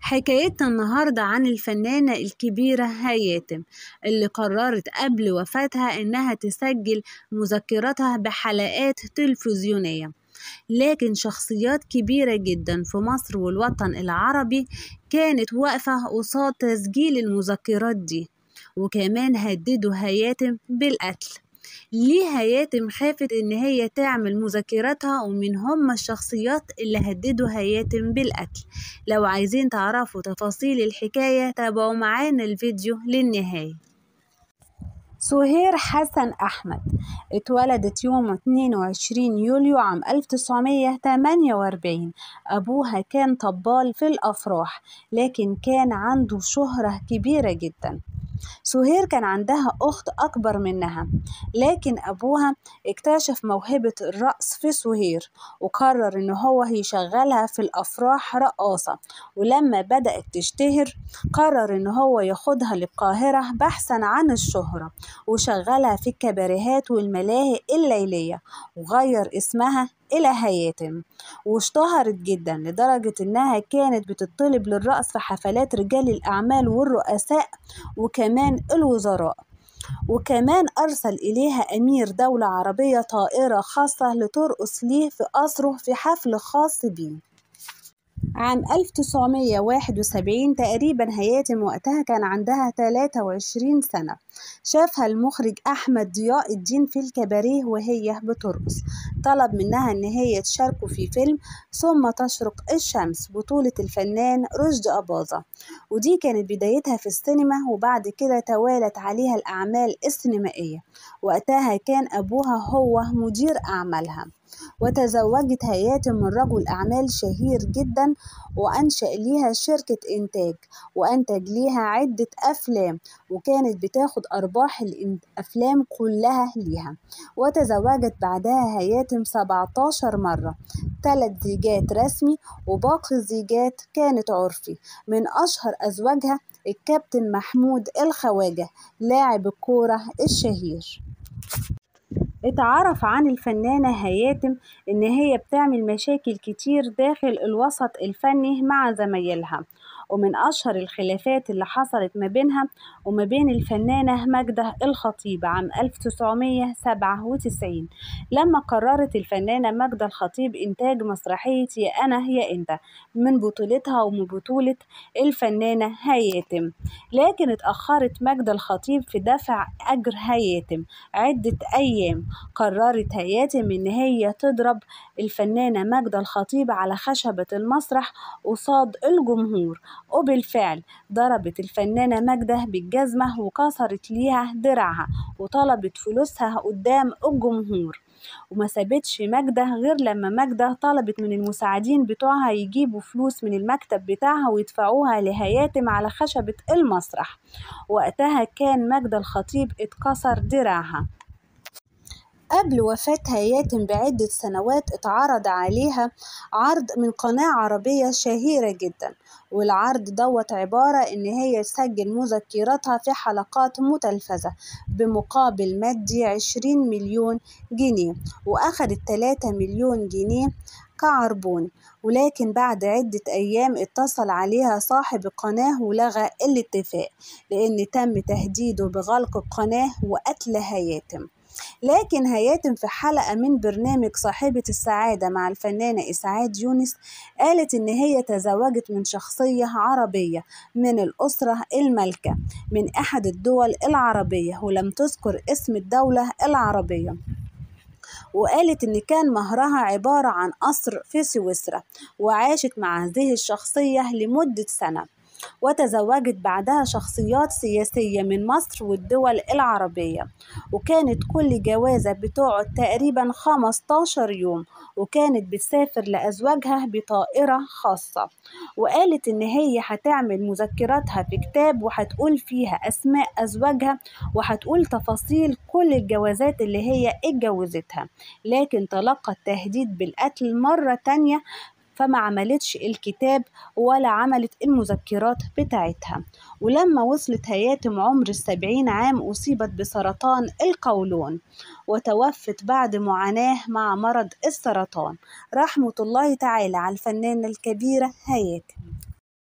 حكايتنا النهاردة عن الفنانة الكبيرة هياتم اللي قررت قبل وفاتها إنها تسجل مذكراتها بحلقات تلفزيونية لكن شخصيات كبيرة جدا في مصر والوطن العربي كانت واقفة قصاد تسجيل المذكرات دي وكمان هددوا هياتم بالقتل ليه هياتم خافت إن هي تعمل مذكراتها ومن هم الشخصيات اللي هددوا هياتم بالقتل لو عايزين تعرفوا تفاصيل الحكاية تابعوا معانا الفيديو للنهاية سهير حسن أحمد اتولدت يوم 22 يوليو عام 1948 أبوها كان طبال في الأفراح لكن كان عنده شهرة كبيرة جدا سهير كان عندها أخت أكبر منها لكن أبوها اكتشف موهبة الرقص في سهير وقرر إن هو يشغلها في الأفراح رقاصة ولما بدأت تشتهر قرر إن هو ياخدها للقاهرة بحثا عن الشهرة وشغلها في الكباريهات والملاهي الليلية وغير اسمها إلى هياتم واشتهرت جدا لدرجة إنها كانت بتطلب للرقص في حفلات رجال الأعمال والرؤساء وكمان الوزراء وكمان أرسل إليها أمير دولة عربية طائرة خاصة لترقص ليه في قصره في حفل خاص بيه عام 1971 تقريبا هياتم وقتها كان عندها 23 سنة شافها المخرج أحمد ضياء الدين في الكباريه وهي بترقص طلب منها إن هي تشاركه في فيلم ثم تشرق الشمس بطولة الفنان رشدي أباظة ودي كانت بدايتها في السينما وبعد كده توالت عليها الأعمال السينمائية وقتها كان أبوها هو مدير أعمالها وتزوجت هياتم من رجل أعمال شهير جدا وأنشأ ليها شركة إنتاج وأنتج ليها عدة أفلام وكانت بتاخد أرباح الأفلام كلها ليها وتزوجت بعدها هياتم 17 مرة ثلاث زيجات رسمي وباقي الزيجات كانت عرفي من أشهر أزواجها الكابتن محمود الخواجة لاعب الكورة الشهير اتعرف عن الفنانة هياتم إن هي بتعمل مشاكل كتير داخل الوسط الفني مع زمايلها ومن أشهر الخلافات اللي حصلت ما بينها وما بين الفنانة ماجدة الخطيب عام 1997 لما قررت الفنانة ماجدة الخطيب إنتاج مسرحية يا أنا يا أنت من بطولتها ومن بطولة الفنانة هياتم لكن اتأخرت ماجدة الخطيب في دفع أجر هياتم عدة أيام قررت هياتم إن هي تضرب الفنانة ماجدة الخطيب على خشبة المسرح قصاد الجمهور وبالفعل ضربت الفنانة ماجدة بالجزمة وكسرت ليها درعها وطلبت فلوسها قدام الجمهور وما سابتش ماجدة غير لما ماجدة طلبت من المساعدين بتوعها يجيبوا فلوس من المكتب بتاعها ويدفعوها لهياتم على خشبة المسرح وقتها كان ماجدة الخطيب اتكسر درعها قبل وفاة هياتم بعدة سنوات اتعرض عليها عرض من قناة عربية شهيرة جدا والعرض دوت عبارة إن هي تسجل مذكراتها في حلقات متلفزة بمقابل مادي عشرين مليون جنيه وأخدت تلاتة مليون جنيه كعربون ولكن بعد عدة أيام اتصل عليها صاحب القناة ولغى الاتفاق لأن تم تهديده بغلق القناة وقتل هياتم لكن هياتم في حلقة من برنامج صاحبة السعادة مع الفنانة إسعاد يونس قالت إن هي تزوجت من شخصية عربية من الأسرة المالكة من أحد الدول العربية ولم تذكر اسم الدولة العربية وقالت إن كان مهرها عبارة عن قصر في سويسرا وعاشت مع هذه الشخصية لمدة سنة وتزوجت بعدها شخصيات سياسية من مصر والدول العربية وكانت كل جوازة بتقعد تقريبا 15 يوم وكانت بتسافر لأزواجها بطائرة خاصة وقالت إن هي هتعمل مذكراتها في كتاب وهتقول فيها أسماء أزواجها وهتقول تفاصيل كل الجوازات اللي هي اتجوزتها لكن تلقت تهديد بالقتل مرة تانية فما عملتش الكتاب ولا عملت المذكرات بتاعتها ولما وصلت هياتم عمر السبعين عام أصيبت بسرطان القولون وتوفت بعد معاناة مع مرض السرطان رحمة الله تعالى على الفنانة الكبيرة هياتم